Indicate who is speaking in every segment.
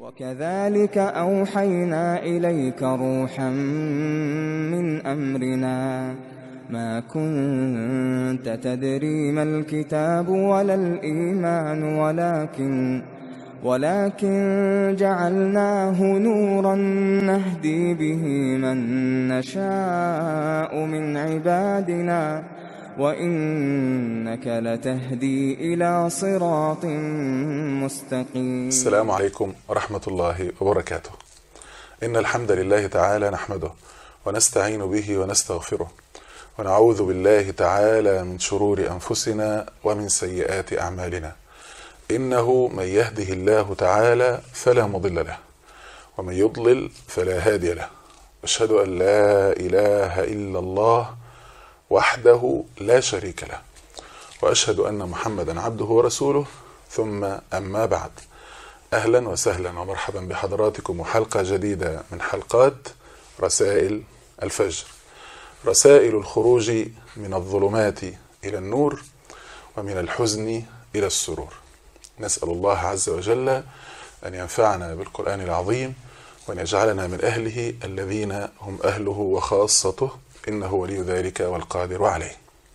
Speaker 1: وكذلك أوحينا إليك روحا من أمرنا ما كنت تدري ما الكتاب ولا الإيمان ولكن ولكن جعلناه نورا نهدي به من نشاء من عبادنا وإنك لتهدي إلى صراط مستقيم
Speaker 2: السلام عليكم ورحمة الله وبركاته إن الحمد لله تعالى نحمده ونستعين به ونستغفره ونعوذ بالله تعالى من شرور أنفسنا ومن سيئات أعمالنا إنه من يهده الله تعالى فلا مضل له ومن يضلل فلا هادي له أشهد أن لا إله إلا الله وحده لا شريك له وأشهد أن محمدا عبده ورسوله ثم أما بعد أهلا وسهلا ومرحبا بحضراتكم وحلقة جديدة من حلقات رسائل الفجر رسائل الخروج من الظلمات إلى النور ومن الحزن إلى السرور نسأل الله عز وجل أن ينفعنا بالقرآن العظيم وأن يجعلنا من أهله الذين هم أهله وخاصته إنه ولي ذلك والقادر عليه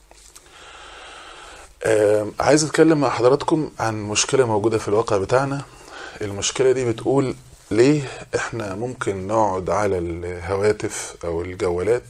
Speaker 2: عايز أتكلم مع حضراتكم عن مشكلة موجودة في الواقع بتاعنا المشكلة دي بتقول ليه احنا ممكن نقعد على الهواتف أو الجوالات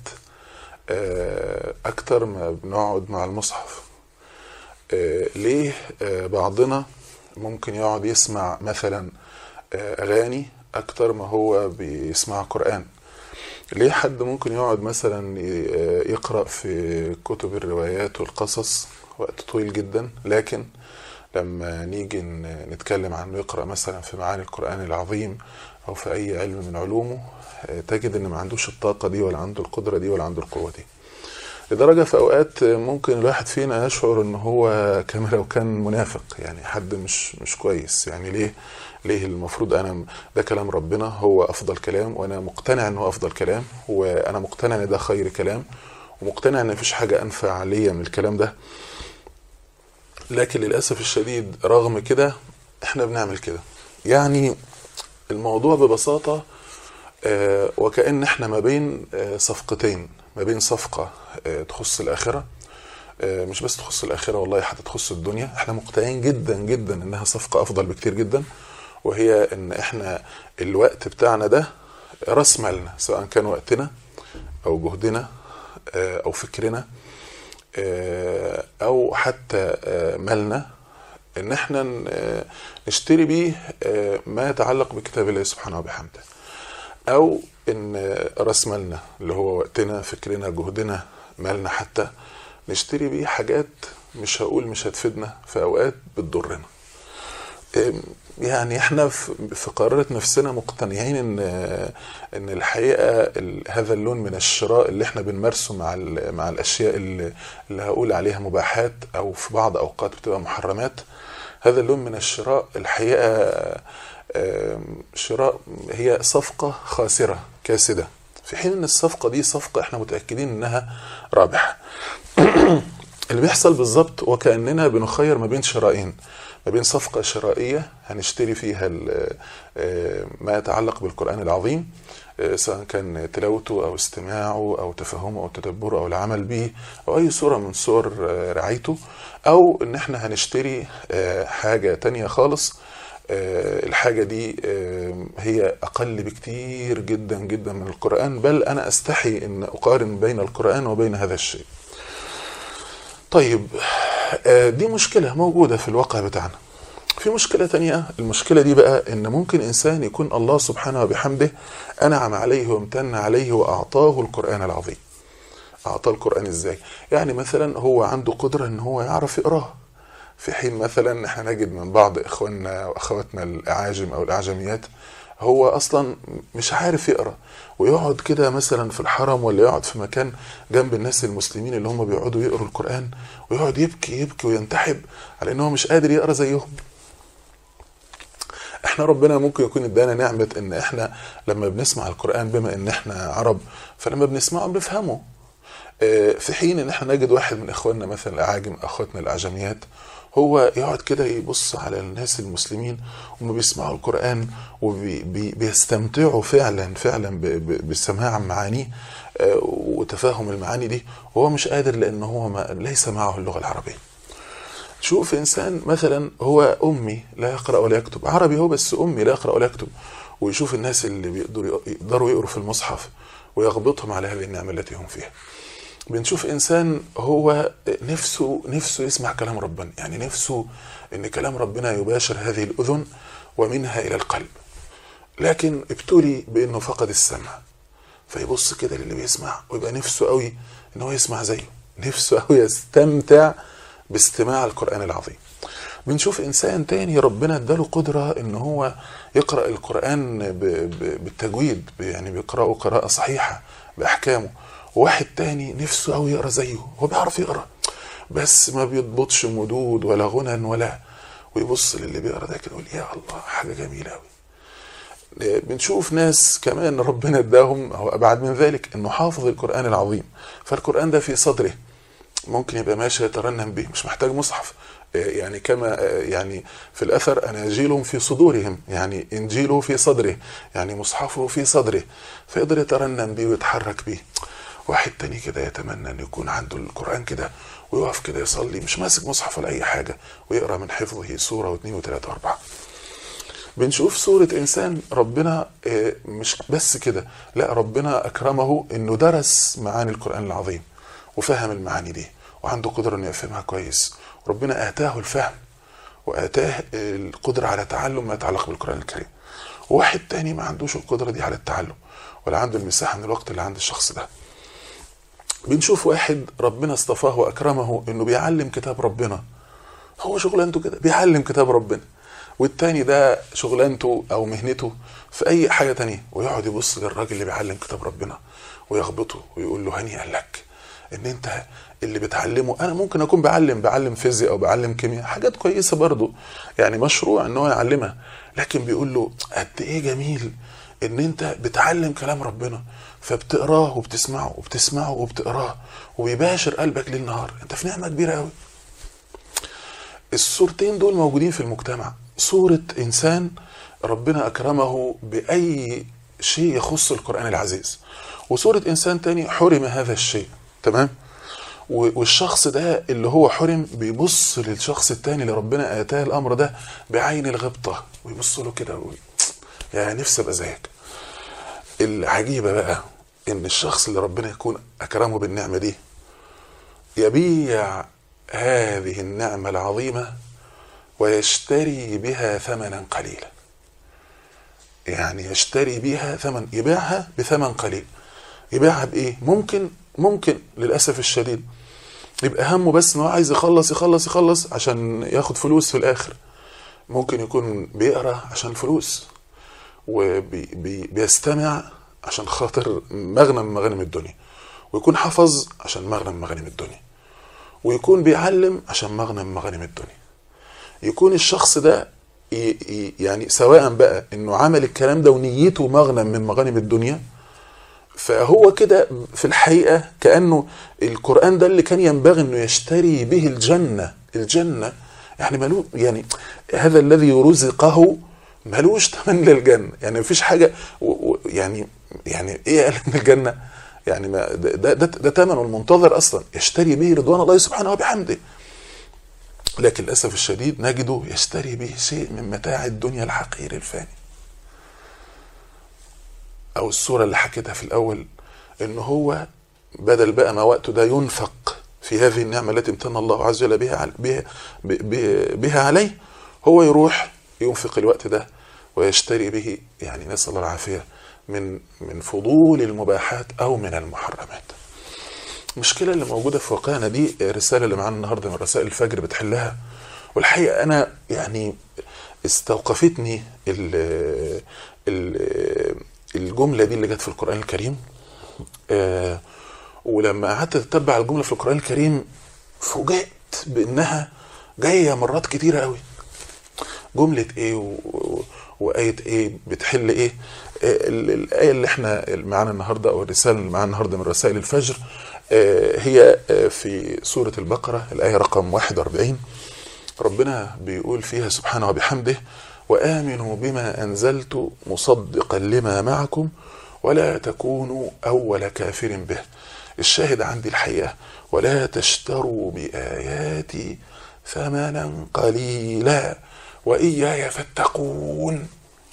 Speaker 2: أكتر ما بنقعد مع المصحف ليه بعضنا ممكن يقعد يسمع مثلا أغاني أكتر ما هو بيسمع قرآن ليه حد ممكن يقعد مثلا يقرأ في كتب الروايات والقصص وقت طويل جدا لكن لما نيجي نتكلم عنه يقرأ مثلا في معاني القرآن العظيم أو في أي علم من علومه تجد إن ما عندوش الطاقة دي ولا عنده القدرة دي ولا عنده القوة دي لدرجة في أوقات ممكن الواحد فينا يشعر إن هو كما لو كان منافق يعني حد مش مش كويس يعني ليه ليه المفروض أنا ده كلام ربنا هو أفضل كلام وأنا مقتنع إن هو أفضل كلام وأنا مقتنع إن ده خير كلام ومقتنع إن مفيش حاجة أنفع ليا من الكلام ده لكن للأسف الشديد رغم كده إحنا بنعمل كده يعني الموضوع ببساطة وكأن إحنا ما بين صفقتين ما بين صفقة تخص الآخرة مش بس تخص الآخرة والله حتى تخص الدنيا احنا مقتنعين جدا جدا انها صفقة افضل بكتير جدا وهي ان احنا الوقت بتاعنا ده راس مالنا سواء كان وقتنا او جهدنا او فكرنا او حتى مالنا ان احنا نشتري بيه ما يتعلق بكتاب الله سبحانه وبحمده او ان راس مالنا اللي هو وقتنا فكرنا جهدنا مالنا حتى نشتري بيه حاجات مش هقول مش هتفيدنا في اوقات بتضرنا يعني احنا في قرارة نفسنا مقتنعين ان ان الحقيقه هذا اللون من الشراء اللي احنا بنمارسه مع مع الاشياء اللي, اللي هقول عليها مباحات او في بعض اوقات بتبقى محرمات هذا اللون من الشراء الحقيقه شراء هي صفقة خاسرة كاسدة في حين ان الصفقة دي صفقة احنا متأكدين انها رابحة اللي بيحصل بالظبط وكأننا بنخير ما بين شرائين ما بين صفقة شرائية هنشتري فيها ما يتعلق بالقرآن العظيم سواء كان تلاوته أو استماعه أو تفهمه أو تدبره أو العمل به أو أي صورة من صور رعايته أو إن احنا هنشتري حاجة تانية خالص الحاجة دي هي أقل بكتير جدا جدا من القرآن بل أنا أستحي أن أقارن بين القرآن وبين هذا الشيء طيب دي مشكلة موجودة في الواقع بتاعنا في مشكلة تانية المشكلة دي بقى ان ممكن انسان يكون الله سبحانه وبحمده انعم عليه وامتن عليه واعطاه القرآن العظيم اعطاه القرآن ازاي يعني مثلا هو عنده قدرة ان هو يعرف يقراه في حين مثلا احنا نجد من بعض اخواننا واخواتنا الاعاجم او الاعجميات هو اصلا مش عارف يقرا ويقعد كده مثلا في الحرم ولا يقعد في مكان جنب الناس المسلمين اللي هم بيقعدوا يقروا القران ويقعد يبكي يبكي وينتحب على ان هو مش قادر يقرا زيهم احنا ربنا ممكن يكون ادانا نعمه ان احنا لما بنسمع القران بما ان احنا عرب فلما بنسمعه بنفهمه في حين ان احنا نجد واحد من اخواننا مثلا الاعاجم اخواتنا الاعجميات هو يقعد كده يبص على الناس المسلمين وهم بيسمعوا القرآن وبيستمتعوا فعلا فعلا ب- ب- بسماع معانيه آه، وتفاهم المعاني دي وهو مش قادر لأن هو ما ليس معه اللغة العربية شوف إنسان مثلا هو أمي لا يقرأ ولا يكتب عربي هو بس أمي لا يقرأ ولا يكتب ويشوف الناس اللي بيقدروا يقدروا يقروا في المصحف ويغبطهم على هذه النعمة التي هم فيها بنشوف انسان هو نفسه نفسه يسمع كلام ربنا يعني نفسه ان كلام ربنا يباشر هذه الاذن ومنها الى القلب لكن ابتلي بانه فقد السمع فيبص كده للي بيسمع ويبقى نفسه قوي ان هو يسمع زيه نفسه قوي يستمتع باستماع القران العظيم بنشوف انسان تاني ربنا اداله قدره ان هو يقرا القران ب- ب- بالتجويد ب- يعني بيقراه قراءه صحيحه باحكامه واحد تاني نفسه قوي يقرا زيه هو بيعرف يقرا بس ما بيضبطش مدود ولا غنى ولا ويبص للي بيقرا ده كده يقول يا الله حاجه جميله قوي بنشوف ناس كمان ربنا اداهم او ابعد من ذلك انه حافظ القران العظيم فالقران ده في صدره ممكن يبقى ماشي يترنم به مش محتاج مصحف يعني كما يعني في الاثر اناجيلهم في صدورهم يعني انجيله في صدره يعني مصحفه في صدره فيقدر يترنم به ويتحرك به واحد تاني كده يتمنى ان يكون عنده القران كده ويقف كده يصلي مش ماسك مصحف ولا اي حاجه ويقرا من حفظه سوره واثنين وثلاثه واربعه بنشوف صورة إنسان ربنا آه، مش بس كده لا ربنا أكرمه إنه درس معاني القرآن العظيم وفهم المعاني دي وعنده قدرة إنه يفهمها كويس ربنا آتاه الفهم وآتاه القدرة على تعلم ما يتعلق بالقرآن الكريم وواحد تاني ما عندوش القدرة دي على التعلم ولا عنده المساحة من الوقت اللي عند الشخص ده بنشوف واحد ربنا اصطفاه وأكرمه إنه بيعلم كتاب ربنا هو شغلانته كده بيعلم كتاب ربنا والتاني ده شغلانته او مهنته في اي حاجه تانية ويقعد يبص للراجل اللي بيعلم كتاب ربنا ويغبطه ويقول له هنيئا لك ان انت اللي بتعلمه انا ممكن اكون بعلم بعلم فيزياء او بعلم كيمياء حاجات كويسه برضو يعني مشروع ان هو يعلمها لكن بيقول له قد ايه جميل ان انت بتعلم كلام ربنا فبتقراه وبتسمعه وبتسمعه وبتقراه وبيباشر قلبك ليل نهار انت في نعمه كبيره قوي الصورتين دول موجودين في المجتمع صورة إنسان ربنا أكرمه بأي شيء يخص القرآن العزيز وصورة إنسان تاني حرم هذا الشيء تمام و- والشخص ده اللي هو حرم بيبص للشخص التاني اللي ربنا آتاه الأمر ده بعين الغبطة ويبص له كده ويقول يا نفسي أبقى زيك العجيبة بقى إن الشخص اللي ربنا يكون أكرمه بالنعمة دي يبيع هذه النعمة العظيمة ويشتري بها ثمنا قليلا يعني يشتري بها ثمن يبيعها بثمن قليل يبيعها بايه ممكن ممكن للاسف الشديد يبقى همه بس ان هو عايز يخلص يخلص يخلص عشان ياخد فلوس في الاخر ممكن يكون بيقرا عشان الفلوس وبيستمع عشان خاطر مغنم من مغانم الدنيا ويكون حفظ عشان مغنم من مغانم الدنيا ويكون بيعلم عشان مغنم من مغانم الدنيا يكون الشخص ده ي- ي- يعني سواء بقى انه عمل الكلام ده ونيته مغنم من مغانم الدنيا فهو كده في الحقيقة كأنه القرآن ده اللي كان ينبغي انه يشتري به الجنة الجنة يعني ملو يعني هذا الذي رزقه ملوش ثمن للجنة يعني مفيش حاجة و- و- يعني يعني ايه قال من الجنة يعني ما ده ده, ده, ده ثمنه المنتظر اصلا يشتري به رضوان الله سبحانه وبحمده لكن للاسف الشديد نجده يشتري به شيء من متاع الدنيا الحقير الفاني او الصوره اللي حكيتها في الاول ان هو بدل بقى ما وقته ده ينفق في هذه النعمه التي امتن الله عز وجل بها عل- بها ب- ب- بها عليه هو يروح ينفق الوقت ده ويشتري به يعني نسال الله العافيه من من فضول المباحات او من المحرمات المشكلة اللي موجودة في واقعنا دي الرسالة اللي معانا النهاردة من رسائل الفجر بتحلها والحقيقة أنا يعني استوقفتني ال ال الجملة دي اللي جت في القرآن الكريم آه، ولما قعدت اتتبع الجملة في القرآن الكريم فوجئت بأنها جاية مرات كتيرة قوي جملة ايه و... و- وآية ايه بتحل ايه آه، ال- الآية اللي احنا معانا النهاردة او الرسالة اللي معانا النهاردة من رسائل الفجر آه، هي آه، في سورة البقرة الآية رقم 41 ربنا بيقول فيها سبحانه وبحمده وآمنوا بما أنزلت مصدقا لما معكم ولا تكونوا أول كافر به الشاهد عندي الحقيقة ولا تشتروا بآياتي ثمنا قليلا وإياي فاتقون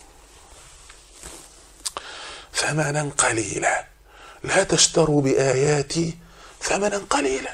Speaker 2: ثمنا قليلا لا تشتروا بآياتي ثمنا قليلا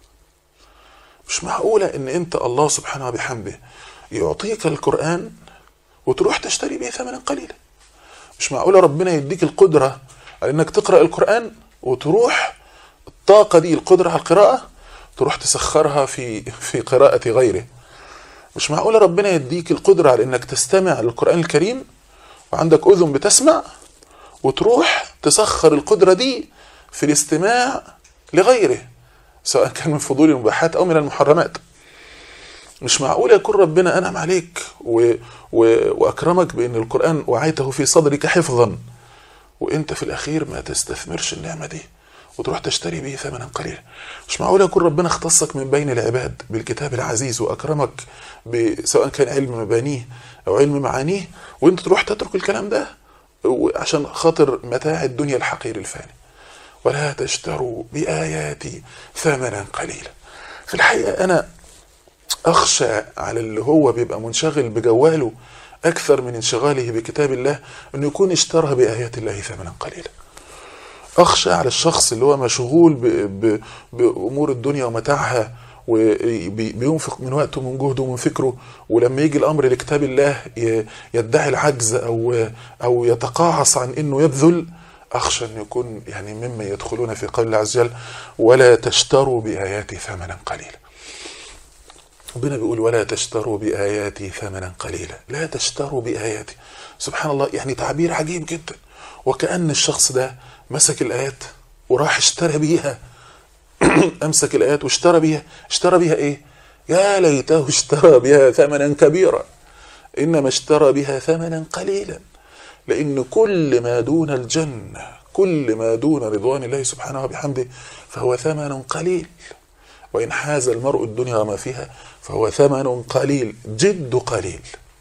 Speaker 2: مش معقولة ان انت الله سبحانه وبحمده يعطيك القرآن وتروح تشتري به ثمنا قليلا مش معقولة ربنا يديك القدرة على انك تقرأ القرآن وتروح الطاقة دي القدرة على القراءة تروح تسخرها في في قراءة غيره مش معقولة ربنا يديك القدرة على انك تستمع للقرآن الكريم وعندك اذن بتسمع وتروح تسخر القدرة دي في الاستماع لغيره سواء كان من فضول المباحات او من المحرمات مش معقول يكون ربنا انعم عليك و... و... واكرمك بان القران وعيته في صدرك حفظا وانت في الاخير ما تستثمرش النعمه دي وتروح تشتري به ثمنا قليلا مش معقول يكون ربنا اختصك من بين العباد بالكتاب العزيز واكرمك ب... سواء كان علم مبانيه او علم معانيه وانت تروح تترك الكلام ده عشان خاطر متاع الدنيا الحقير الفاني ولا تشتروا بآياتي ثمنا قليلا في الحقيقة أنا أخشى على اللي هو بيبقى منشغل بجواله أكثر من انشغاله بكتاب الله أنه يكون اشترى بآيات الله ثمنا قليلا أخشى على الشخص اللي هو مشغول ب ب بأمور الدنيا ومتاعها وبينفق من وقته ومن جهده ومن فكره ولما يجي الامر لكتاب الله يدعي العجز او او يتقاعس عن انه يبذل اخشى ان يكون يعني مما يدخلون في قول الله عز وجل ولا تشتروا باياتي ثمنا قليلا. ربنا بيقول ولا تشتروا باياتي ثمنا قليلا، لا تشتروا باياتي. سبحان الله يعني تعبير عجيب جدا وكأن الشخص ده مسك الايات وراح اشترى بيها امسك الايات واشترى بيها اشترى بيها ايه يا ليته اشترى بها ثمنا كبيرا انما اشترى بها ثمنا قليلا لان كل ما دون الجنه كل ما دون رضوان الله سبحانه وبحمده فهو ثمن قليل وان حاز المرء الدنيا وما فيها فهو ثمن قليل جد قليل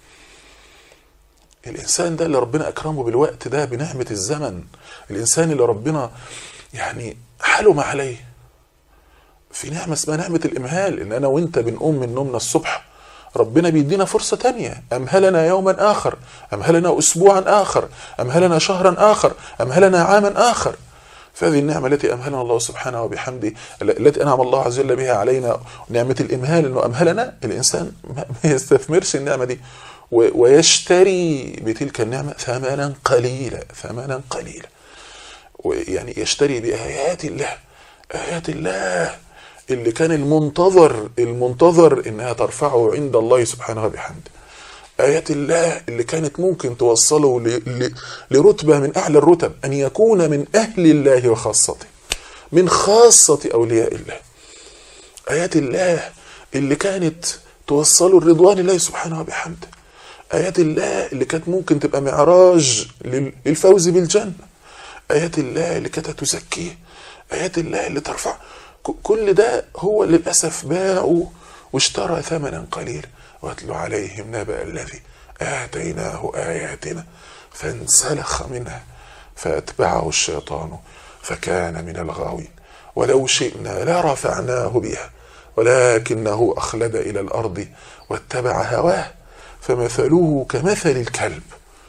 Speaker 2: الانسان ده اللي ربنا اكرمه بالوقت ده بنعمه الزمن الانسان اللي ربنا يعني حلم عليه في نعمة اسمها نعمة الإمهال إن أنا وأنت بنقوم من نومنا الصبح ربنا بيدينا فرصة تانية أمهلنا يوما آخر أمهلنا أسبوعا آخر أمهلنا شهرا آخر أمهلنا عاما آخر فهذه النعمة التي أمهلنا الله سبحانه وبحمده التي أنعم الله عز وجل بها علينا نعمة الإمهال أنه أمهلنا الإنسان ما يستثمرش النعمة دي ويشتري بتلك النعمة ثمنا قليلا ثمنا قليلا يعني يشتري بآيات الله آيات الله اللي كان المنتظر المنتظر انها ترفعه عند الله سبحانه وبحمده آيات الله اللي كانت ممكن توصله لرتبة من أعلى الرتب أن يكون من أهل الله وخاصته من خاصة أولياء الله آيات الله اللي كانت توصله الرضوان الله سبحانه وبحمده آيات الله اللي كانت ممكن تبقى معراج للفوز بالجنة آيات الله اللي كانت تزكيه آيات الله اللي ترفع كل ده هو للأسف باعوا واشترى ثمنا قليلا واتلو عليهم نبأ الذي آتيناه آياتنا فانسلخ منها فأتبعه الشيطان فكان من الغاوين ولو شئنا لرفعناه بها ولكنه أخلد إلى الأرض واتبع هواه فمثله كمثل الكلب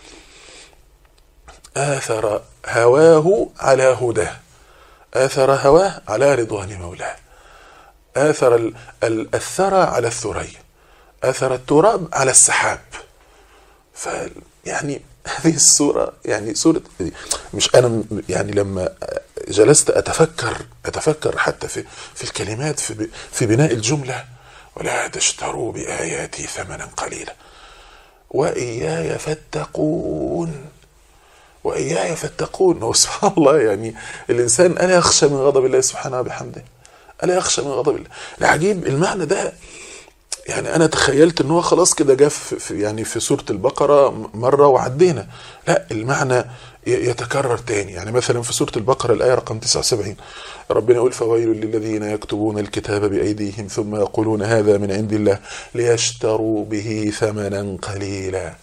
Speaker 2: آثر هواه على هداه آثر هواه على رضوان مولاه آثر الثرى على الثريا آثر التراب على السحاب ف يعني هذه الصورة يعني صورة مش أنا يعني لما جلست أتفكر أتفكر حتى في في الكلمات في في بناء الجملة ولا تشتروا بآياتي ثمنا قليلا وإياي فاتقون وإياي فاتقون هو سبحان الله يعني الإنسان ألا يخشى من غضب الله سبحانه وبحمده ألا يخشى من غضب الله العجيب المعنى ده يعني انا تخيلت ان هو خلاص كده جه في في- يعني في سوره البقره مره وعدينا لا المعنى ي- يتكرر تاني يعني مثلا في سوره البقره الايه رقم 79 ربنا يقول فويل للذين يكتبون الكتاب بايديهم ثم يقولون هذا من عند الله ليشتروا به ثمنا قليلا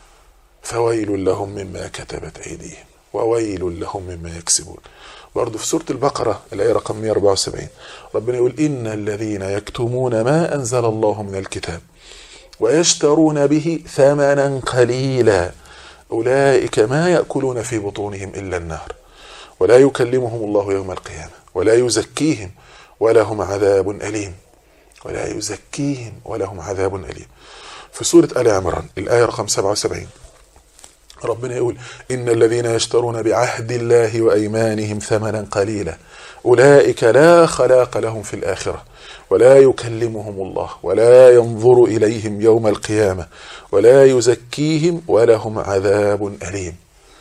Speaker 2: فويل لهم مما كتبت أيديهم وويل لهم مما يكسبون برضه في سورة البقرة الآية رقم 174 ربنا يقول إن الذين يكتمون ما أنزل الله من الكتاب ويشترون به ثمنا قليلا أولئك ما يأكلون في بطونهم إلا النار ولا يكلمهم الله يوم القيامة ولا يزكيهم ولهم عذاب أليم ولا يزكيهم ولهم عذاب أليم في سورة آل عمران الآية رقم 77 ربنا يقول إن الذين يشترون بعهد الله وأيمانهم ثمنا قليلا أولئك لا خلاق لهم في الآخرة ولا يكلمهم الله ولا ينظر إليهم يوم القيامة ولا يزكيهم ولهم عذاب أليم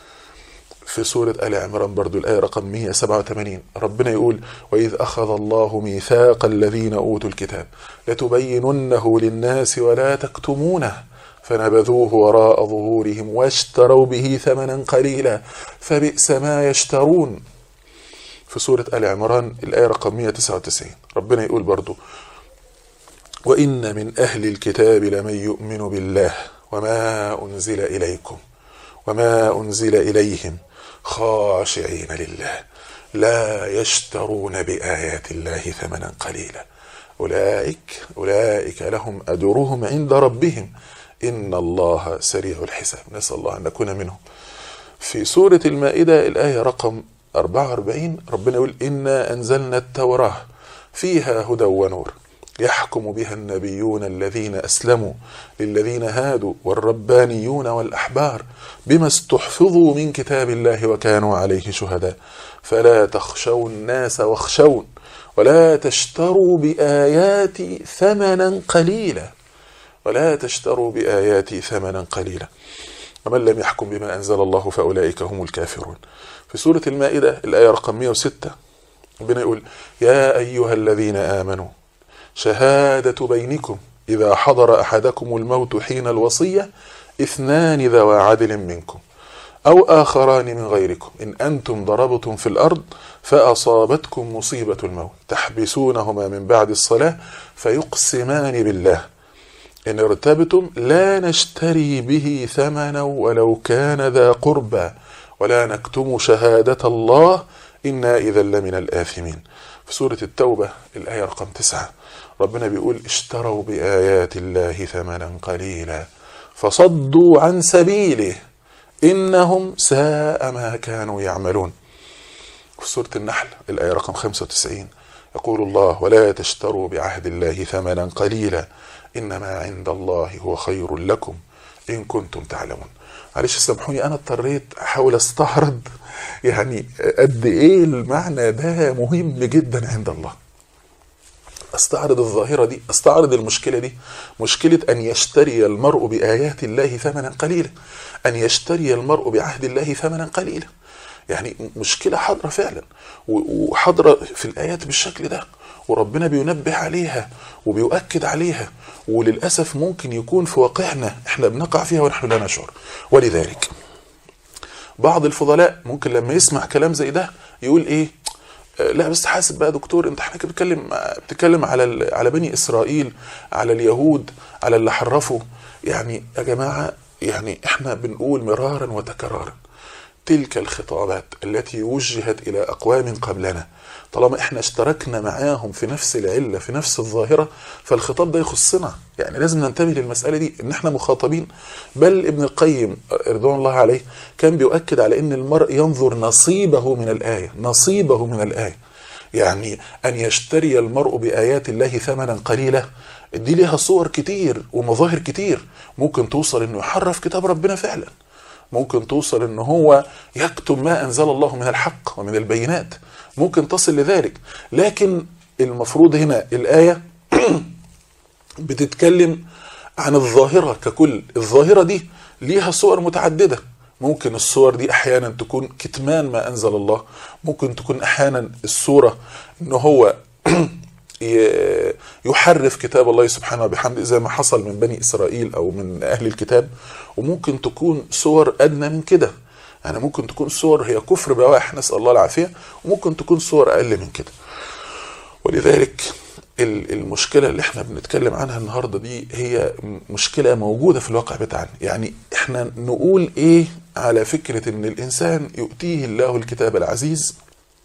Speaker 2: في سورة آل عمران برضو الآية رقم 187 ربنا يقول وإذ أخذ الله ميثاق الذين أوتوا الكتاب لتبيننه للناس ولا تكتمونه فنبذوه وراء ظهورهم واشتروا به ثمنا قليلا فبئس ما يشترون في سورة آل عمران الآية رقم 199 ربنا يقول برضو وإن من أهل الكتاب لمن يؤمن بالله وما أنزل إليكم وما أنزل إليهم خاشعين لله لا يشترون بآيات الله ثمنا قليلا أولئك أولئك لهم أجرهم عند ربهم إن الله سريع الحساب نسأل الله أن نكون منهم في سورة المائدة الآية رقم 44 ربنا يقول إنا أنزلنا التوراة فيها هدى ونور يحكم بها النبيون الذين أسلموا للذين هادوا والربانيون والأحبار بما استحفظوا من كتاب الله وكانوا عليه شهداء فلا تخشوا الناس واخشون ولا تشتروا بآياتي ثمنا قليلا ولا تشتروا بآياتي ثمنا قليلا ومن لم يحكم بما أنزل الله فأولئك هم الكافرون في سورة المائدة الآية رقم 106 ربنا يقول يا أيها الذين آمنوا شهادة بينكم إذا حضر أحدكم الموت حين الوصية اثنان ذوى عدل منكم أو آخران من غيركم إن أنتم ضربتم في الأرض فأصابتكم مصيبة الموت تحبسونهما من بعد الصلاة فيقسمان بالله إن ارتبتم لا نشتري به ثمنا ولو كان ذا قربى ولا نكتم شهادة الله إنا إذا لمن الآثمين في سورة التوبة الآية رقم تسعة ربنا بيقول اشتروا بآيات الله ثمنا قليلا فصدوا عن سبيله إنهم ساء ما كانوا يعملون في سورة النحل الآية رقم 95 يقول الله ولا تشتروا بعهد الله ثمنا قليلا إنما عند الله هو خير لكم إن كنتم تعلمون معلش سامحوني أنا اضطريت أحاول أستعرض يعني قد إيه المعنى ده مهم جدا عند الله استعرض الظاهرة دي استعرض المشكلة دي مشكلة أن يشتري المرء بآيات الله ثمنا قليلا أن يشتري المرء بعهد الله ثمنا قليلا يعني مشكلة حاضرة فعلا وحاضرة في الآيات بالشكل ده وربنا بينبه عليها وبيؤكد عليها وللأسف ممكن يكون في واقعنا احنا بنقع فيها ونحن لا نشعر ولذلك بعض الفضلاء ممكن لما يسمع كلام زي ده يقول ايه لا بس حاسب بقى دكتور انت احنا بتتكلم بتتكلم على على بني اسرائيل على اليهود على اللي حرفوا يعني يا جماعه يعني احنا بنقول مرارا وتكرارا تلك الخطابات التي وجهت الى اقوام قبلنا طالما احنا اشتركنا معاهم في نفس العله في نفس الظاهره فالخطاب ده يخصنا يعني لازم ننتبه للمساله دي ان احنا مخاطبين بل ابن القيم رضوان الله عليه كان بيؤكد على ان المرء ينظر نصيبه من الايه نصيبه من الايه يعني ان يشتري المرء بايات الله ثمنا قليلا دي ليها صور كتير ومظاهر كتير ممكن توصل انه يحرف كتاب ربنا فعلا ممكن توصل ان هو يكتب ما انزل الله من الحق ومن البينات ممكن تصل لذلك لكن المفروض هنا الايه بتتكلم عن الظاهره ككل الظاهره دي ليها صور متعدده ممكن الصور دي احيانا تكون كتمان ما انزل الله ممكن تكون احيانا الصوره ان هو ي- يحرف كتاب الله سبحانه وبحمده زي ما حصل من بني اسرائيل او من اهل الكتاب وممكن تكون صور ادنى من كده يعني ممكن تكون صور هي كفر بواح نسال الله العافيه وممكن تكون صور اقل من كده ولذلك ال- المشكله اللي احنا بنتكلم عنها النهارده دي هي م- مشكله موجوده في الواقع بتاعنا يعني احنا نقول ايه على فكره ان الانسان يؤتيه الله الكتاب العزيز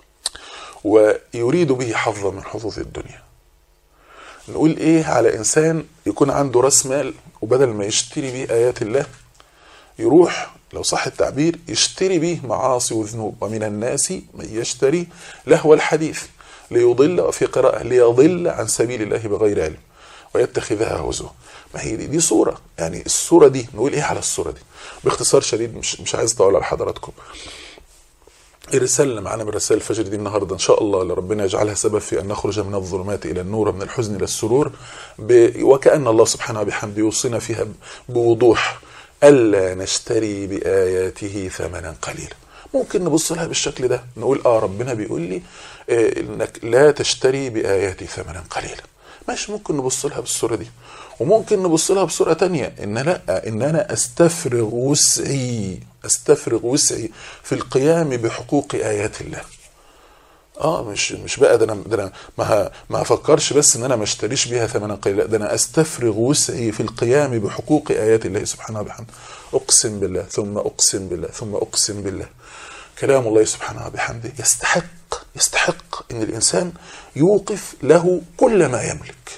Speaker 2: ويريد به حظا من حظوظ الدنيا نقول ايه على انسان يكون عنده راس مال وبدل ما يشتري بيه ايات الله يروح لو صح التعبير يشتري به معاصي وذنوب ومن الناس من يشتري لهو الحديث ليضل وفي قراءة ليضل عن سبيل الله بغير علم ويتخذها هزوا ما هي دي, دي صورة يعني الصورة دي نقول ايه على الصورة دي باختصار شديد مش مش عايز اطول على حضراتكم الرسالة اللي معانا من رسائل الفجر دي النهارده ان شاء الله اللي ربنا يجعلها سبب في ان نخرج من الظلمات الى النور ومن الحزن الى السرور ب... وكأن الله سبحانه وبحمده يوصينا فيها ب- بوضوح الا نشتري باياته ثمنا قليلا ممكن نبص لها بالشكل ده نقول اه ربنا بيقول لي آه انك لا تشتري باياتي ثمنا قليلا ماشي ممكن نبص لها بالصوره دي وممكن نبص لها بصوره تانية ان لا ان انا استفرغ وسعي استفرغ وسعي في القيام بحقوق ايات الله اه مش مش بقى ده انا ده انا ما ه- ما هفكرش بس ان انا ما اشتريش بيها ثمنا قليلا لا ده انا استفرغ وسعي في القيام بحقوق ايات الله سبحانه وبحمده اقسم بالله ثم اقسم بالله ثم اقسم بالله كلام الله سبحانه وبحمده يستحق يستحق ان الانسان يوقف له كل ما يملك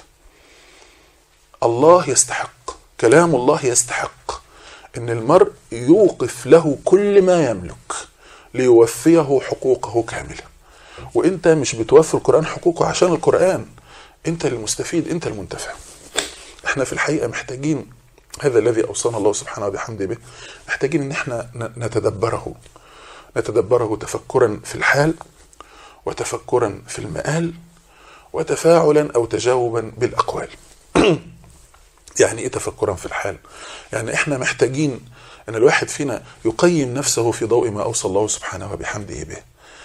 Speaker 2: الله يستحق كلام الله يستحق ان المرء يوقف له كل ما يملك ليوفيه حقوقه كامله وانت مش بتوفي القران حقوقه عشان القران انت المستفيد انت المنتفع احنا في الحقيقه محتاجين هذا الذي اوصانا الله سبحانه وبحمده به محتاجين ان احنا ن- نتدبره نتدبره تفكرا في الحال وتفكرا في المآل وتفاعلا او تجاوبا بالاقوال يعني ايه تفكرا في الحال يعني احنا محتاجين ان الواحد فينا يقيم نفسه في ضوء ما اوصى الله سبحانه وبحمده به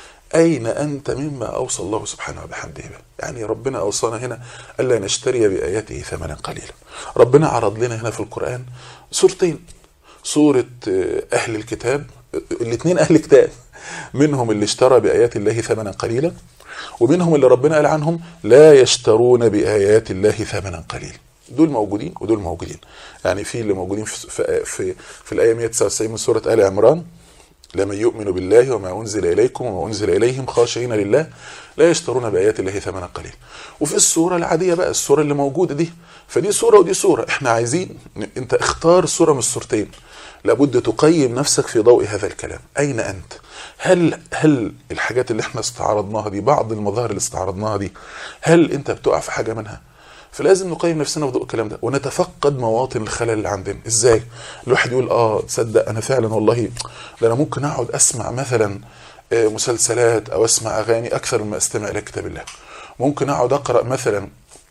Speaker 2: اين انت مما اوصى الله سبحانه وبحمده به يعني ربنا اوصانا هنا الا نشتري باياته ثمنا قليلا ربنا عرض لنا هنا في القران سورتين سوره آه، اهل الكتاب الاثنين اهل كتاب منهم اللي اشترى بايات الله ثمنا قليلا ومنهم اللي ربنا قال عنهم لا يشترون بايات الله ثمنا قليلا دول موجودين ودول موجودين يعني في اللي موجودين في في في, في الايه 199 من سوره ال عمران لمن يؤمن بالله وما أنزل إليكم وما أنزل إليهم خاشعين لله لا يشترون بآيات الله ثمنا قليلا وفي الصورة العادية بقى الصورة اللي موجودة دي فدي صورة ودي صورة احنا عايزين ن- انت اختار صورة من الصورتين لابد تقيم نفسك في ضوء هذا الكلام أين أنت هل هل الحاجات اللي احنا استعرضناها دي بعض المظاهر اللي استعرضناها دي هل انت بتقع في حاجة منها فلازم نقيم نفسنا في ضوء الكلام ده ونتفقد مواطن الخلل اللي عندنا ازاي الواحد يقول اه تصدق انا فعلا والله ده انا ممكن اقعد اسمع مثلا آه، مسلسلات او اسمع اغاني اكثر مما استمع الى كتاب الله ممكن اقعد اقرا مثلا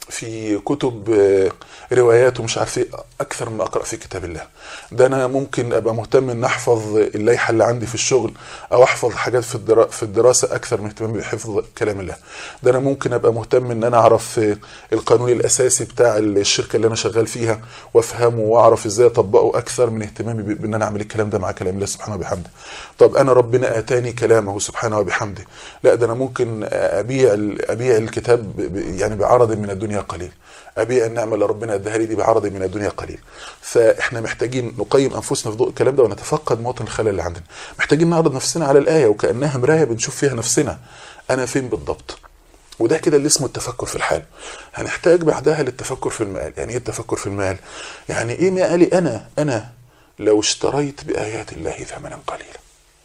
Speaker 2: في كتب آه، روايات ومش عارف ايه اكثر مما اقرا في كتاب الله ده انا ممكن ابقى مهتم ان احفظ اللائحه اللي عندي في الشغل او احفظ حاجات في الدرا- في الدراسه اكثر من اهتمامي بحفظ كلام الله ده انا ممكن ابقى مهتم ان انا اعرف آه، القانون الاساسي بتاع الشركه اللي انا شغال فيها وافهمه واعرف ازاي اطبقه اكثر من اهتمامي ب- بان انا اعمل الكلام ده مع كلام الله سبحانه وبحمده طب انا ربنا اتاني كلامه سبحانه وبحمده لا ده انا ممكن ابيع ال- ابيع الكتاب ب- ب- يعني بعرض من الدنيا قليل ابيع النعمه اللي ربنا اداها لي دي بعرض من الدنيا قليل فاحنا محتاجين نقيم انفسنا في ضوء الكلام ده ونتفقد مواطن الخلل اللي عندنا محتاجين نعرض نفسنا على الايه وكانها مرايه بنشوف فيها نفسنا انا فين بالضبط وده كده اللي اسمه التفكر في الحال هنحتاج بعدها للتفكر في المآل يعني ايه التفكر في المآل يعني ايه مآلي انا انا لو اشتريت بآيات الله ثمنا قليلا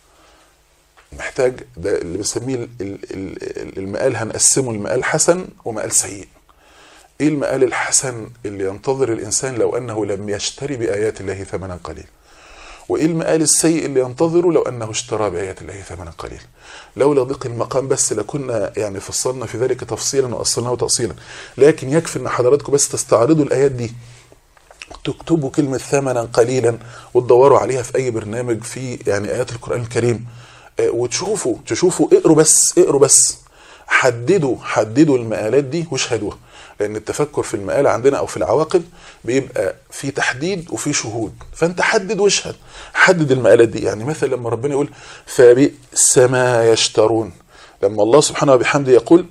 Speaker 2: محتاج ده اللي بنسميه ال- ال- ال- المآل هنقسمه المآل حسن ومآل سيء ايه المآل الحسن اللي ينتظر الانسان لو انه لم يشتري بآيات الله ثمنا قليلا وايه المآل السيء اللي ينتظره لو انه اشترى بآيات الله ثمنا قليلا لولا ضيق المقام بس لكنا يعني فصلنا في ذلك تفصيلا واصلناه تأصيلا لكن يكفي ان حضراتكم بس تستعرضوا الايات دي تكتبوا كلمة ثمنا قليلا وتدوروا عليها في أي برنامج في يعني آيات القرآن الكريم آه، وتشوفوا تشوفوا اقروا بس اقروا بس حددوا حددوا المقالات دي واشهدوها لان التفكر في المقالة عندنا او في العواقب بيبقى في تحديد وفي شهود فانت حدد واشهد حدد المقالات دي يعني مثلا لما ربنا يقول فبئس ما يشترون لما الله سبحانه وبحمده يقول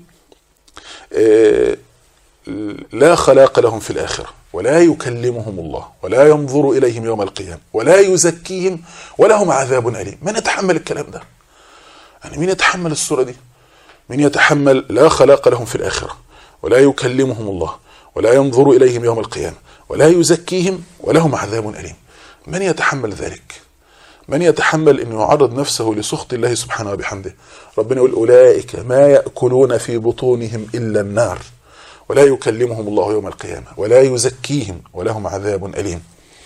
Speaker 2: آه، لا خلاق لهم في الآخرة ولا يكلمهم الله ولا ينظر إليهم يوم القيامة ولا يزكيهم ولهم عذاب أليم من يتحمل الكلام ده يعني مين يتحمل الصورة دي من يتحمل لا خلاق لهم في الآخرة ولا يكلمهم الله ولا ينظر إليهم يوم القيامة ولا يزكيهم ولهم عذاب أليم من يتحمل ذلك من يتحمل أن يعرض نفسه لسخط الله سبحانه وبحمده ربنا يقول أولئك ما يأكلون في بطونهم إلا النار ولا يكلمهم الله يوم القيامة ولا يزكيهم ولهم عذاب أليم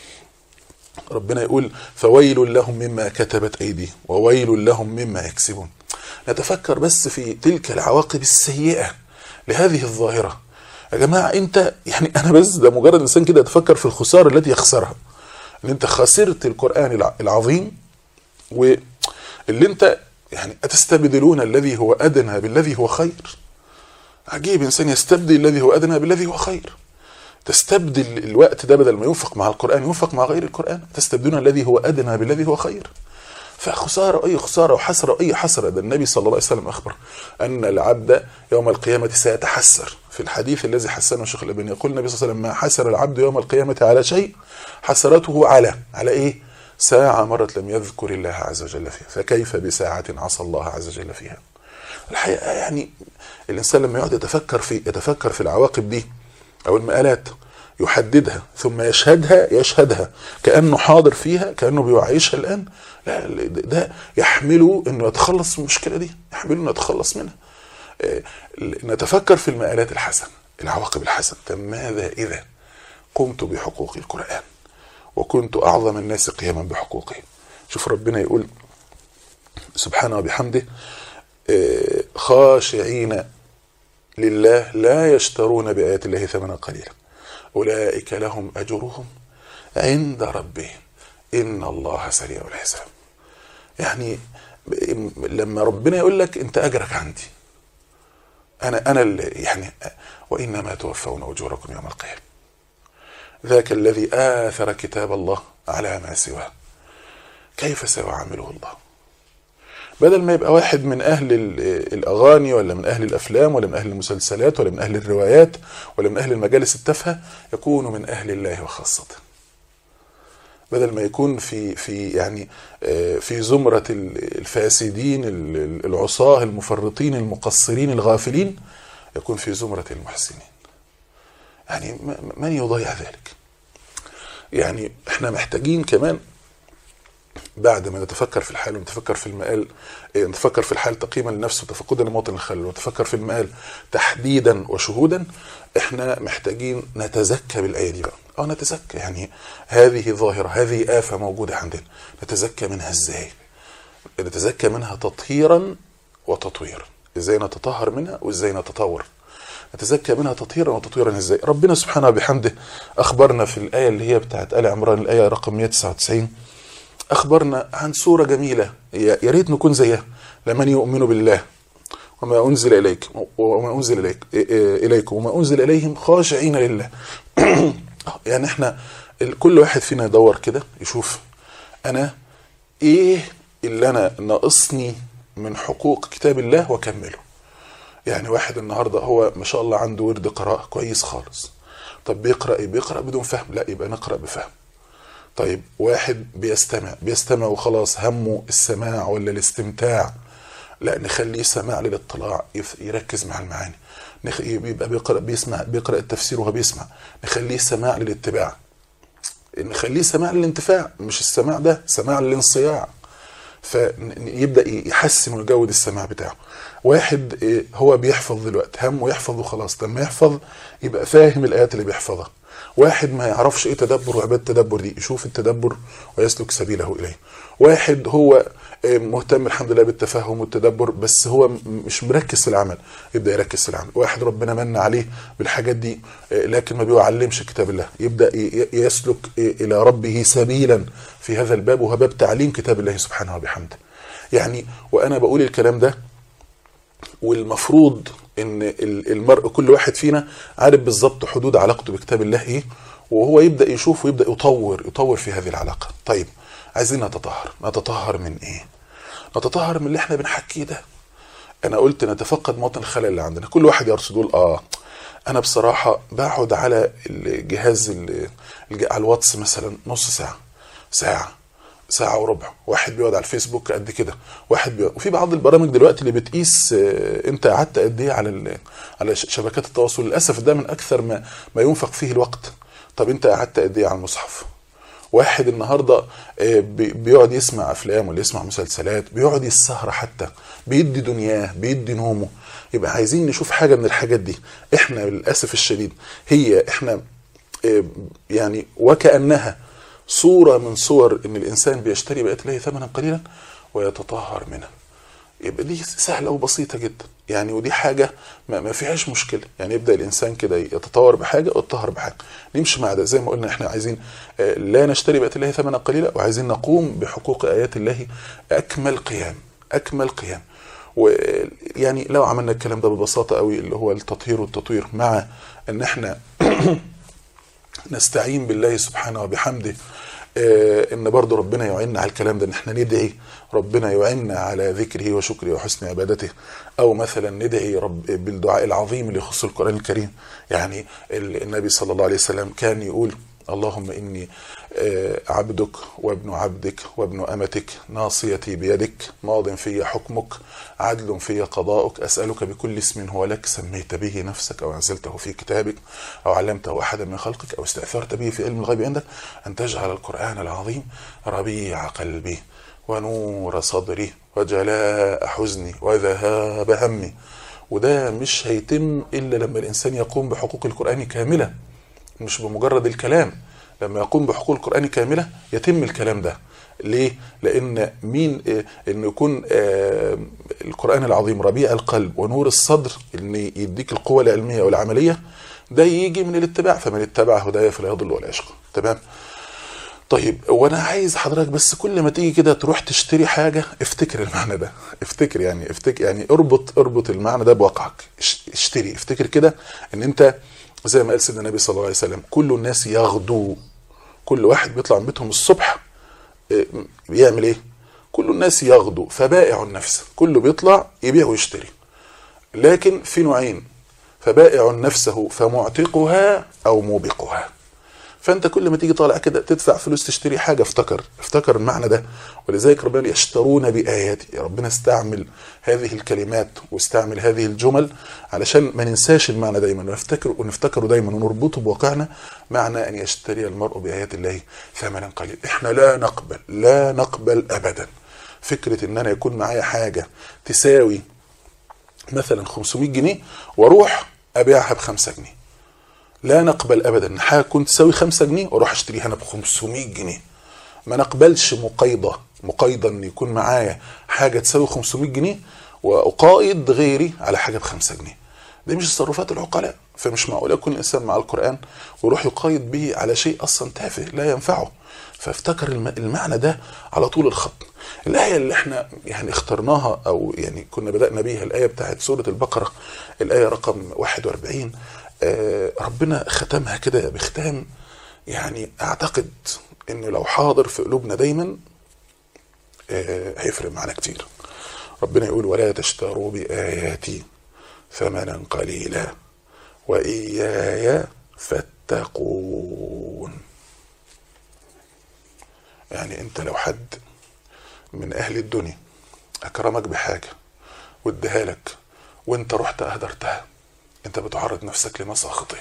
Speaker 2: ربنا يقول فويل لهم مما كتبت أيديهم وويل لهم مما يكسبون نتفكر بس في تلك العواقب السيئة لهذه الظاهرة يا جماعة انت يعني انا بس ده مجرد انسان كده يتفكر في الخسارة التي يخسرها ان انت خسرت القرآن الع- العظيم واللي انت يعني أتستبدلون الذي هو أدنى بالذي هو خير عجيب إنسان يستبدل الذي هو أدنى بالذي هو خير تستبدل الوقت ده بدل ما ينفق مع القرآن ينفق مع غير القرآن تستبدلون الذي هو أدنى بالذي هو خير فخسارة أي خسارة وحسرة أي حسرة ده النبي صلى الله عليه وسلم أخبر أن العبد يوم القيامة سيتحسر في الحديث الذي حسنه الشيخ الألباني يقول النبي صلى الله عليه وسلم ما حسر العبد يوم القيامة على شيء حسرته على على إيه ساعة مرت لم يذكر الله عز وجل فيها فكيف بساعة عصى الله عز وجل فيها الحقيقة يعني الإنسان لما يقعد يتفكر في يتفكر في العواقب دي أو المآلات يحددها ثم يشهدها يشهدها كأنه حاضر فيها كأنه بيعيشها الآن لا ده يحمله أنه يتخلص من المشكلة دي يحمله أنه يتخلص منها آه، نتفكر في المآلات الحسنة العواقب الحسنة طب ماذا إذا قمت بحقوق القرآن وكنت أعظم الناس قياما بحقوقه شوف ربنا يقول سبحانه وبحمده آه، خاشعين لله لا يشترون بآيات الله ثمنا قليلا أولئك لهم أجرهم عند ربهم إن الله سريع الحساب يعني ب- لما ربنا يقول لك أنت أجرك عندي أنا أنا اللي يعني وإنما توفون أجوركم يوم القيامة ذاك الذي آثر كتاب الله على ما سواه كيف سيعامله الله بدل ما يبقى واحد من أهل ال- الأغاني ولا من أهل الأفلام ولا من أهل المسلسلات ولا من أهل الروايات ولا من أهل المجالس التافهة يكون من أهل الله وخاصته بدل ما يكون في في يعني آه، في زمرة ال- الفاسدين ال- ال- العصاة المفرطين المقصرين الغافلين يكون في زمرة المحسنين يعني م- من يضيع ذلك يعني احنا محتاجين كمان بعد ما نتفكر في الحال ونتفكر في المآل إيه، نتفكر في الحال تقييما للنفس وتفقدا لموطن الخلل ونتفكر في المآل تحديدا وشهودا احنا محتاجين نتزكى بالآية دي بقى اه نتزكى يعني هذه ظاهرة هذه آفة موجودة عندنا نتزكى منها ازاي نتزكى منها تطهيرا وتطويرا ازاي نتطهر منها وازاي نتطور نتزكى منها تطهيرا وتطويرا ازاي ربنا سبحانه وبحمده اخبرنا في الايه اللي هي بتاعت ال عمران الايه رقم 199 أخبرنا عن صورة جميلة يا يا ريت نكون زيها لمن يؤمن بالله وما أنزل إليك وما أنزل إليك إليكم وما أنزل إليهم خاشعين لله يعني احنا ال- كل واحد فينا يدور كده يشوف أنا إيه اللي أنا ناقصني من حقوق كتاب الله وأكمله يعني واحد النهارده هو ما شاء الله عنده ورد قراءة كويس خالص طب بيقرأ إيه؟ بيقرأ بدون فهم لا يبقى نقرأ بفهم طيب واحد بيستمع بيستمع وخلاص همه السماع ولا الاستمتاع لا نخليه سماع للاطلاع يف- يركز مع المعاني نخ... يبقى بيقرأ بيسمع بيقرأ التفسير وهو بيسمع نخليه سماع للاتباع نخليه سماع للانتفاع مش السماع ده سماع للانصياع فيبدا يحسن ويجود السماع بتاعه واحد إيه، هو بيحفظ دلوقتي همه يحفظ وخلاص لما يحفظ يبقى فاهم الايات اللي بيحفظها واحد ما يعرفش ايه تدبر وعباد التدبر دي يشوف التدبر ويسلك سبيله اليه واحد هو إيه، مهتم الحمد لله بالتفهم والتدبر بس هو م- مش مركز في العمل يبدا يركز في العمل واحد ربنا من عليه بالحاجات دي إيه، لكن ما بيعلمش كتاب الله يبدا ي- ي- يسلك إيه، الى ربه سبيلا في هذا الباب وهو باب تعليم كتاب الله سبحانه وبحمده يعني وانا بقول الكلام ده والمفروض ان ال- المرء كل واحد فينا عارف بالظبط حدود علاقته بكتاب الله ايه وهو يبدا يشوف ويبدا يطور يطور في هذه العلاقه طيب عايزين نتطهر نتطهر من ايه نتطهر من اللي احنا بنحكيه ده انا قلت نتفقد مواطن الخلل اللي عندنا كل واحد يرصد يقول اه انا بصراحه بقعد على الجهاز ال- الج- على الواتس مثلا نص ساعه ساعه ساعة وربع واحد بيقعد على الفيسبوك قد كده واحد بيقعد وفي بعض البرامج دلوقتي اللي بتقيس آه، انت قعدت قد ايه على ال- على ش- شبكات التواصل للاسف ده من اكثر ما ما ينفق فيه الوقت طب انت قعدت قد ايه على المصحف واحد النهارده آه، بي- بيقعد يسمع افلام ولا يسمع مسلسلات بيقعد يسهر حتى بيدي دنياه بيدي نومه يبقى عايزين نشوف حاجه من الحاجات دي احنا للاسف الشديد هي احنا آه، يعني وكانها صوره من صور ان الانسان بيشتري بآيات الله ثمنا قليلا ويتطهر منها يبقى دي سهله وبسيطه جدا يعني ودي حاجه ما, ما فيهاش مشكله يعني يبدا الانسان كده يتطور بحاجه ويتطهر بحاجه نمشي مع ده زي ما قلنا احنا عايزين آه، لا نشتري بآيات الله ثمنا قليلا وعايزين نقوم بحقوق ايات الله اكمل قيام اكمل قيام ويعني لو عملنا الكلام ده ببساطه قوي اللي هو التطهير والتطوير مع ان احنا نستعين بالله سبحانه وبحمده آه، ان برضه ربنا يعيننا على الكلام ده ان احنا ندعي ربنا يعيننا على ذكره وشكره وحسن عبادته او مثلا ندعي رب بالدعاء العظيم اللي يخص القران الكريم يعني ال- النبي صلى الله عليه وسلم كان يقول اللهم اني آه، عبدك وابن عبدك وابن امتك ناصيتي بيدك ماض في حكمك عدل في قضاؤك اسالك بكل اسم هو لك سميت به نفسك او انزلته في كتابك او علمته احدا من خلقك او استاثرت به في علم الغيب عندك ان تجعل القران العظيم ربيع قلبي ونور صدري وجلاء حزني وذهاب همي وده مش هيتم الا لما الانسان يقوم بحقوق القران كامله مش بمجرد الكلام لما يقوم بحقوق القرآن كاملة يتم الكلام ده ليه؟ لأن مين آه، إنه يكون آه، القرآن العظيم ربيع القلب ونور الصدر إن يديك القوة العلمية والعملية ده يجي من الاتباع فمن اتبع هدايا فلا يضل ولا يشقى تمام؟ طيب وانا عايز حضرتك بس كل ما تيجي كده تروح تشتري حاجه افتكر المعنى ده افتكر يعني افتكر يعني اربط اربط المعنى ده بواقعك اش- اشتري افتكر كده ان انت زي ما قال سيدنا النبي صلى الله عليه وسلم كل الناس يغدو كل واحد بيطلع من بيتهم الصبح اه، بيعمل ايه كل الناس يغدو فبائع النفس كله بيطلع يبيع ويشتري لكن في نوعين فبائع نفسه فمعتقها او موبقها فانت كل ما تيجي طالع كده تدفع فلوس تشتري حاجه افتكر افتكر المعنى ده ولذلك ربنا يشترون باياتي يا ربنا استعمل هذه الكلمات واستعمل هذه الجمل علشان ما ننساش المعنى دايما ونفتكر ونفتكره دايما ونربطه بواقعنا معنى ان يشتري المرء بايات الله ثمنا قليلا احنا لا نقبل لا نقبل ابدا فكره ان انا يكون معايا حاجه تساوي مثلا 500 جنيه واروح ابيعها ب 5 جنيه لا نقبل ابدا ان حاجه كنت تساوي 5 جنيه واروح اشتريها انا ب 500 جنيه ما نقبلش مقايضه مقايضه ان يكون معايا حاجه تساوي 500 جنيه واقايض غيري على حاجه ب 5 جنيه دي مش تصرفات العقلاء فمش معقول يكون الانسان مع القران ويروح يقايض به على شيء اصلا تافه لا ينفعه فافتكر الم- المعنى ده على طول الخط الآية اللي احنا يعني اخترناها أو يعني كنا بدأنا بيها الآية بتاعت سورة البقرة الآية رقم 41 آه، ربنا ختمها كده بختام يعني أعتقد إنه لو حاضر في قلوبنا دايما آه، هيفرق معانا كتير ربنا يقول ولا تشتروا بآياتي ثمنا قليلا وإياي فاتقون يعني انت لو حد من اهل الدنيا اكرمك بحاجه واديها لك وانت رحت اهدرتها انت بتعرض نفسك لمساخطه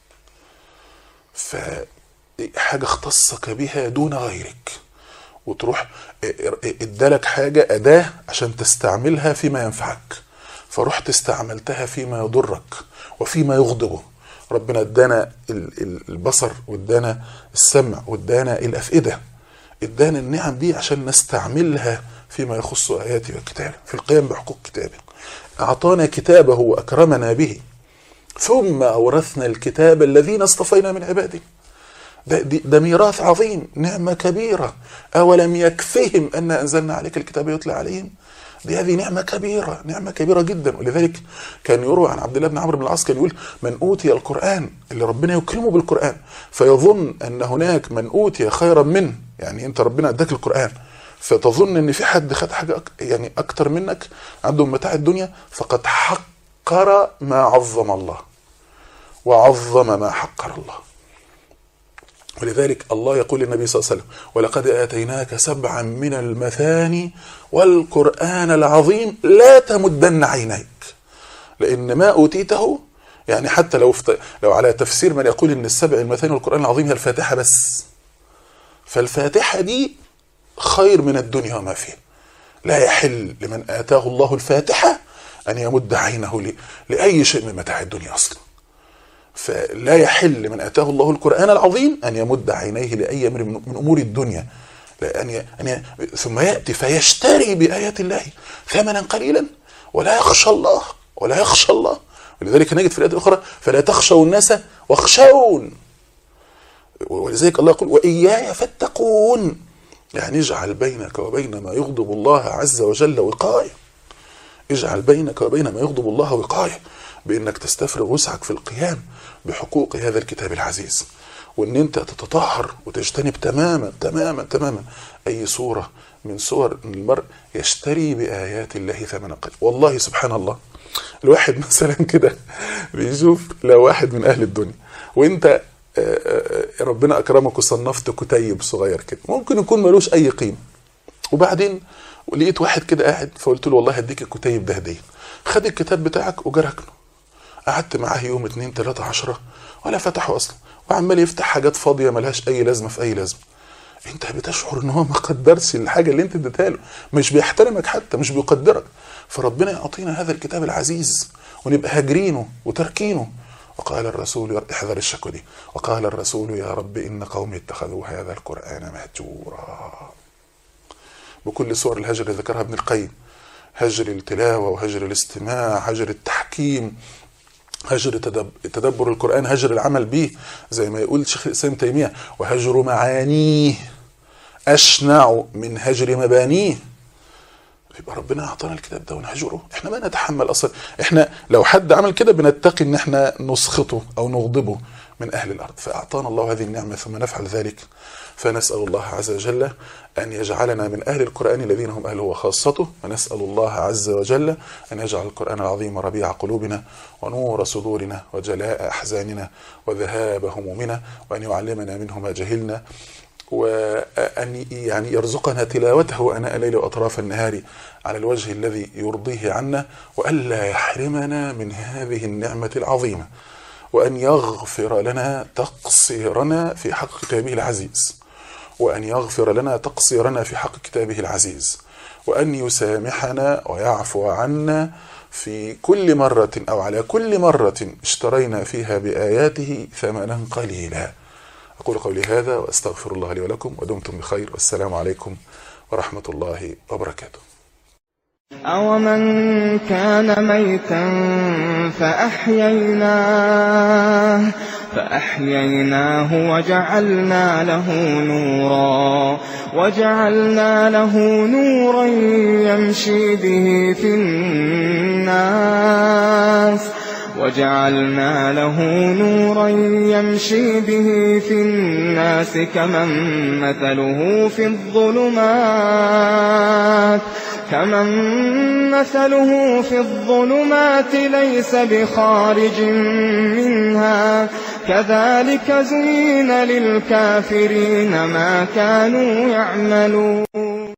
Speaker 2: فحاجه اختصك بها دون غيرك وتروح ادالك حاجه اداه عشان تستعملها فيما ينفعك فرحت استعملتها فيما يضرك وفيما يغضبه ربنا ادانا ال- ال- البصر وادانا السمع وادانا الافئده ادانا النعم دي عشان نستعملها فيما يخص اياته وكتابه في القيام بحقوق كتابه اعطانا كتابه واكرمنا به ثم اورثنا الكتاب الذين اصطفينا من عباده ده, دي- ده ميراث عظيم نعمة كبيرة أولم يكفهم أن أنزلنا عليك الكتاب يتلى عليهم دي هذه نعمة كبيرة نعمة كبيرة جدا ولذلك كان يروى عن عبد الله بن عمرو بن العاص كان يقول من أوتي القرآن اللي ربنا يكرمه بالقرآن فيظن أن هناك من أوتي خيرا منه يعني أنت ربنا أداك القرآن فتظن أن في حد خد حاجة أك يعني أكتر منك عنده متاع الدنيا فقد حقر ما عظم الله وعظم ما حقر الله ولذلك الله يقول للنبي صلى الله عليه وسلم ولقد آتيناك سبعا من المثاني والقرآن العظيم لا تمدن عينيك لأن ما أوتيته يعني حتى لو لو على تفسير من يقول ان السبع المثاني والقرآن العظيم هي الفاتحة بس فالفاتحة دي خير من الدنيا وما فيها لا يحل لمن آتاه الله الفاتحة أن يمد عينه لأي شيء من متاع الدنيا أصلا فلا يحل لمن اتاه الله القران العظيم ان يمد عينيه لاي امر من امور الدنيا لأن أن ثم ياتي فيشتري بايات الله ثمنا قليلا ولا يخشى الله ولا يخشى الله ولذلك نجد في الايات الاخرى فلا تخشوا الناس واخشون ولذلك الله يقول واياي فاتقون يعني اجعل بينك وبين ما يغضب الله عز وجل وقايه اجعل بينك وبين ما يغضب الله وقايه بانك تستفرغ وسعك في القيام بحقوق هذا الكتاب العزيز وان انت تتطهر وتجتنب تماما تماما تماما اي صوره من صور المرء يشتري بايات الله ثمنا قليلا والله سبحان الله الواحد مثلا كده بيشوف لو واحد من اهل الدنيا وانت ربنا اكرمك وصنفت كتيب صغير كده ممكن يكون ملوش اي قيمه وبعدين لقيت واحد كده قاعد فقلت له والله هديك الكتيب ده هديه خد الكتاب بتاعك وجا ركنه قعدت معاه يوم اتنين تلاتة عشرة ولا فتحه اصلا وعمال يفتح حاجات فاضية ملهاش اي لازمة في اي لازمة انت بتشعر ان هو ما قدرش الحاجة اللي انت اديتها له مش بيحترمك حتى مش بيقدرك فربنا يعطينا هذا الكتاب العزيز ونبقى هاجرينه وتركينه وقال الرسول احذر الشكوى دي وقال الرسول يا رب ان قومي اتخذوا هذا القران مهجورا بكل صور الهجر اللي ذكرها ابن القيم هجر التلاوه وهجر الاستماع هجر التحكيم هجر تدبر القرآن هجر العمل به زي ما يقول شيخ الإسلام تيمية وهجر معانيه أشنع من هجر مبانيه يبقى ربنا أعطانا الكتاب ده ونهجره احنا ما نتحمل أصلا احنا لو حد عمل كده بنتقي ان احنا نسخطه أو نغضبه من أهل الأرض فأعطانا الله هذه النعمة ثم نفعل ذلك فنسأل الله عز وجل أن يجعلنا من أهل القرآن الذين هم أهله وخاصته ونسأل الله عز وجل أن يجعل القرآن العظيم ربيع قلوبنا ونور صدورنا وجلاء أحزاننا وذهاب همومنا وأن يعلمنا منه ما جهلنا وأن يعني يرزقنا تلاوته أناء الليل وأطراف النهار على الوجه الذي يرضيه عنا وألا يحرمنا من هذه النعمة العظيمة وأن يغفر لنا تقصيرنا في حق كتابه العزيز وأن يغفر لنا تقصيرنا في حق كتابه العزيز وأن يسامحنا ويعفو عنا في كل مرة أو على كل مرة اشترينا فيها بآياته ثمنا قليلا أقول قولي هذا وأستغفر الله لي ولكم ودمتم بخير والسلام عليكم ورحمة الله وبركاته
Speaker 1: أومن كان ميتا فأحييناه فأحييناه وجعلنا له نورا وجعلنا له نورا يمشي به في الناس وجعلنا له نورا يمشي به في الناس كمن مثله في الظلمات كمن مثله في الظلمات ليس بخارج منها كذلك زين للكافرين ما كانوا يعملون